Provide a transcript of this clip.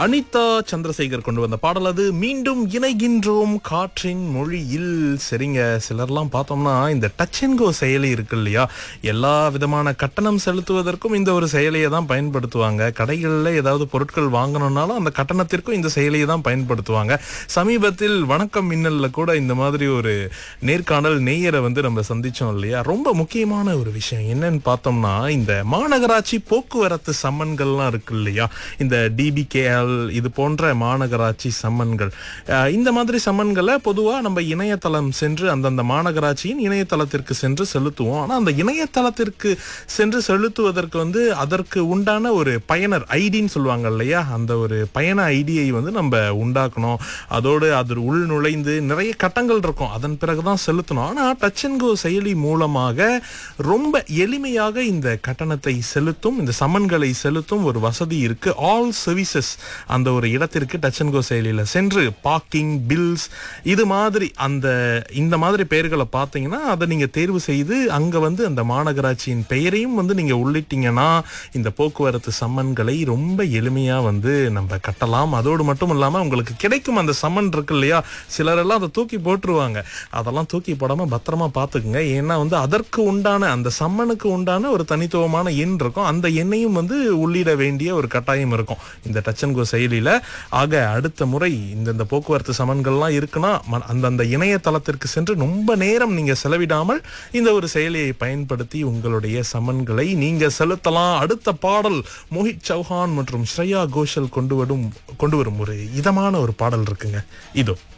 அனிதா சந்திரசேகர் கொண்டு வந்த பாடல் அது மீண்டும் இணைகின்றோம் காற்றின் மொழியில் சரிங்க சிலர்லாம் பார்த்தோம்னா இந்த டச் அண்ட் கோ செயலி இருக்கு இல்லையா எல்லா விதமான கட்டணம் செலுத்துவதற்கும் இந்த ஒரு செயலியை தான் பயன்படுத்துவாங்க கடைகளில் ஏதாவது பொருட்கள் வாங்கணும்னாலும் அந்த கட்டணத்திற்கும் இந்த செயலியை தான் பயன்படுத்துவாங்க சமீபத்தில் வணக்கம் மின்னல்ல கூட இந்த மாதிரி ஒரு நேர்காணல் நேயரை வந்து நம்ம சந்திச்சோம் இல்லையா ரொம்ப முக்கியமான ஒரு விஷயம் என்னன்னு பார்த்தோம்னா இந்த மாநகராட்சி போக்குவரத்து சம்மன்கள்லாம் இருக்கு இல்லையா இந்த டிபிகேஎல் இது போன்ற மாநகராட்சி சம்மன்கள் அஹ் இந்த மாதிரி சம்மன்களை பொதுவா நம்ம இணையதளம் சென்று அந்தந்த மாநகராட்சியின் இணையதளத்திற்கு சென்று செலுத்துவோம் ஆனா அந்த இணையதளத்திற்கு சென்று செலுத்துவதற்கு வந்து அதற்கு உண்டான ஒரு பயனர் ஐடின்னு சொல்லுவாங்க இல்லையா அந்த ஒரு பயண ஐடியை வந்து நம்ம உண்டாக்கணும் அதோடு அது உள் நுழைந்து நிறைய கட்டங்கள் இருக்கும் அதன் பிறகுதான் செலுத்தணும் ஆனா டச் அண்ட் கோ செயலி மூலமாக ரொம்ப எளிமையாக இந்த கட்டணத்தை செலுத்தும் இந்த சம்மன்களை செலுத்தும் ஒரு வசதி இருக்கு ஆல் சர்வீசஸ் அந்த ஒரு இடத்திற்கு டச் அண்ட் கோ செயலியில் சென்று பார்க்கிங் பில்ஸ் இது மாதிரி அந்த இந்த மாதிரி பெயர்களை பார்த்தீங்கன்னா அதை நீங்க தேர்வு செய்து அங்க வந்து அந்த மாநகராட்சியின் பெயரையும் வந்து நீங்க உள்ளிட்டீங்கன்னா இந்த போக்குவரத்து சம்மன்களை ரொம்ப எளிமையா வந்து நம்ம கட்டலாம் அதோடு மட்டும் இல்லாம உங்களுக்கு கிடைக்கும் அந்த சம்மன் இருக்கு இல்லையா சிலரெல்லாம் அதை தூக்கி போட்டுருவாங்க அதெல்லாம் தூக்கி போடாம பத்திரமா பார்த்துக்குங்க ஏன்னா வந்து அதற்கு உண்டான அந்த சம்மனுக்கு உண்டான ஒரு தனித்துவமான எண் இருக்கும் அந்த எண்ணையும் வந்து உள்ளிட வேண்டிய ஒரு கட்டாயம் இருக்கும் இந்த டச் அண்ட் கோ செயலியில ஆக அடுத்த முறை இந்த இந்த போக்குவரத்து சமன்கள்லாம் இருக்குன்னா ம- அந்தந்த இணையதளத்திற்கு சென்று ரொம்ப நேரம் நீங்க செலவிடாமல் இந்த ஒரு செயலியை பயன்படுத்தி உங்களுடைய சமன்களை நீங்க செலுத்தலாம் அடுத்த பாடல் மோஹித் சௌஹான் மற்றும் ஸ்ரேயா கோஷல் கொண்டு வரும் கொண்டு வரும் ஒரு இதமான ஒரு பாடல் இருக்குங்க இதோ